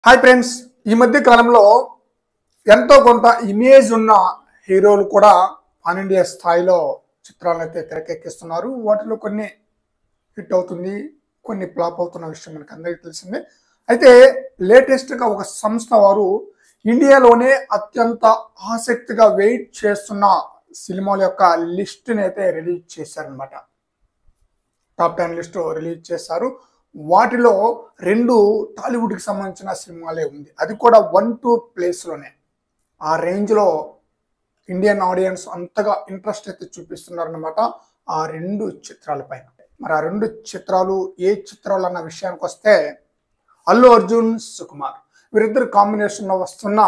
hi friends ఈ మధ్య కాలంలో ఎంతో కొంత ఇమేజ్ ఉన్న హీరోలు కూడా పాన్ ఇండియా స్థాయిలో చిత్రాలను అయితే తెరకెక్కిస్తున్నారు వాటిలో కొన్ని హిట్ అవుతుంది కొన్ని ఫ్లాప్ అవుతున్న విషయం మనకు అందరికీ తెలిసిందే అయితే లేటెస్ట్గా ఒక సంస్థ వారు ఇండియాలోనే అత్యంత ఆసక్తిగా వెయిట్ చేస్తున్న సినిమాల యొక్క లిస్ట్ని అయితే రిలీజ్ చేశారనమాట టాప్ టెన్ లిస్ట్ రిలీజ్ చేశారు వాటిలో రెండు టాలీవుడ్కి సంబంధించిన సినిమాలే ఉంది అది కూడా వన్ టూ ప్లేస్లోనే ఆ రేంజ్లో ఇండియన్ ఆడియన్స్ అంతగా ఇంట్రెస్ట్ అయితే చూపిస్తున్నారనమాట ఆ రెండు చిత్రాలపైన మరి ఆ రెండు చిత్రాలు ఏ చిత్రాలు అన్న విషయానికి వస్తే అల్లు అర్జున్ సుకుమార్ వీరిద్దరు కాంబినేషన్లో వస్తున్న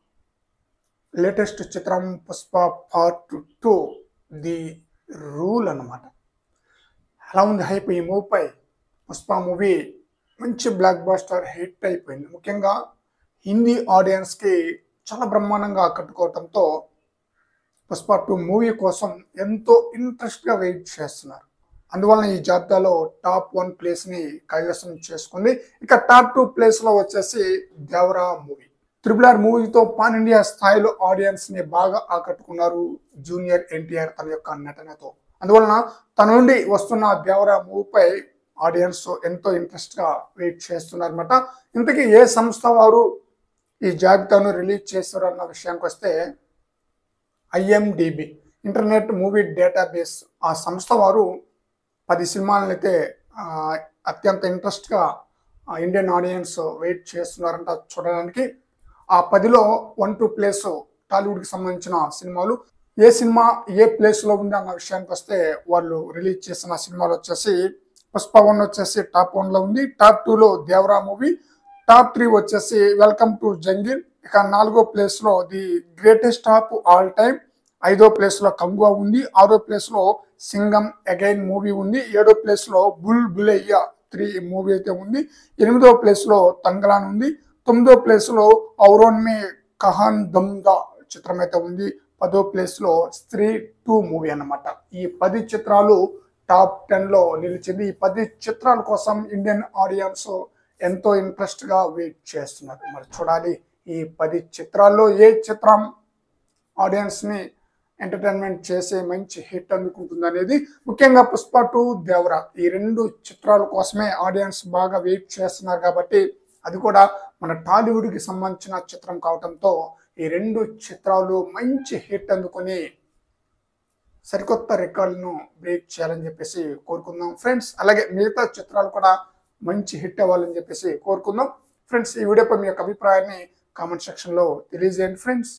లేటెస్ట్ చిత్రం Pushpa part two the rule అన్నమాట ఎలా ఉంది హైప్ ఈ మూవీపై పుష్ప మూవీ మంచి బ్లాక్ బాస్టర్ హిట్ అయిపోయింది ముఖ్యంగా హిందీ ఆడియన్స్కి చాలా బ్రహ్మాండంగా ఆకట్టుకోవడంతో పుష్ప టూ మూవీ కోసం ఎంతో ఇంట్రెస్ట్గా వెయిట్ చేస్తున్నారు అందువలన ఈ జాబితాలో టాప్ వన్ ప్లేస్ని కైవసం చేసుకుంది ఇక టాప్ టూ ప్లేస్లో వచ్చేసి దేవరా మూవీ త్రిపుల్ ఆర్ మూవీతో పాన్ ఇండియా స్థాయిలో ఆడియన్స్ని బాగా ఆకట్టుకున్నారు జూనియర్ ఎన్టీఆర్ తన యొక్క నటనతో అందువలన తన నుండి వస్తున్న దేవరా మూవీపై ఆడియన్స్ ఎంతో ఇంట్రెస్ట్గా వెయిట్ చేస్తున్నారన్నమాట ఇంతకీ ఏ సంస్థ వారు ఈ జాబితాను రిలీజ్ చేస్తారు అన్న విషయానికి వస్తే ఐఎండిబి ఇంటర్నెట్ మూవీ డేటాబేస్ ఆ సంస్థ వారు పది సినిమాలను అయితే ఆ, అత్యంత ఇంట్రెస్ట్గా ఇండియన్ ఆడియన్స్ వెయిట్ చేస్తున్నారంట చూడడానికి ఆ పదిలో వన్ టూ ప్లేస్ టాలీవుడ్కి సంబంధించిన సినిమాలు ఏ సినిమా ఏ ప్లేస్లో ఉంది అన్న విషయానికి వస్తే వాళ్ళు రిలీజ్ చేసిన సినిమాలు వచ్చేసి పుష్ప వన్ వచ్చేసి టాప్ వన్లో ఉంది టాప్ టూలో దేవరా మూవీ టాప్ త్రీ వచ్చేసి వెల్కమ్ టు జంగిల్ ఇక నాలుగో ప్లేస్లో the greatest of all time ఐదో ప్లేస్లో కంగువా ఉంది ఆరో ప్లేస్లో సింగం అగైన్ మూవీ ఉంది ఏడో ప్లేస్లో బుల్ బులయ్య త్రీ మూవీ అయితే ఉంది ఎనిమిదో ప్లేస్లో తంగలాన్ ఉంది తొమ్మిదో ప్లేస్లో ఔరోన్ మే కహాన్ దమ్దా చిత్రం అయితే ఉంది పదో ప్లేస్లో స్త్రీ టూ మూవీ అన్నమాట ఈ పది చిత్రాలు టాప్ టెన్లో నిలిచింది ఈ పది చిత్రాల కోసం ఇండియన్ ఆడియన్స్ ఎంతో ఇంట్రెస్ట్గా వెయిట్ చేస్తున్నారు మరి చూడాలి ఈ పది చిత్రాల్లో ఏ చిత్రం ఆడియన్స్ని ఎంటర్టైన్మెంట్ చేసే మంచి హిట్ అందుకుంటుంది అనేది ముఖ్యంగా పుష్ప టూ దేవరా ఈ రెండు చిత్రాల కోసమే ఆడియన్స్ బాగా వెయిట్ చేస్తున్నారు కాబట్టి అది కూడా మన టాలీవుడ్కి సంబంధించిన చిత్రం కావడంతో ఈ రెండు చిత్రాలు మంచి హిట్ అందుకొని సరికొత్త రికార్డులను బ్రేక్ చేయాలని చెప్పేసి కోరుకుందాం ఫ్రెండ్స్ అలాగే మిగతా చిత్రాలు కూడా మంచి హిట్ అవ్వాలని చెప్పేసి కోరుకుందాం ఫ్రెండ్స్ ఈ వీడియోపై మీ యొక్క అభిప్రాయాన్ని కామెంట్ సెక్షన్లో తెలియజేయండి ఫ్రెండ్స్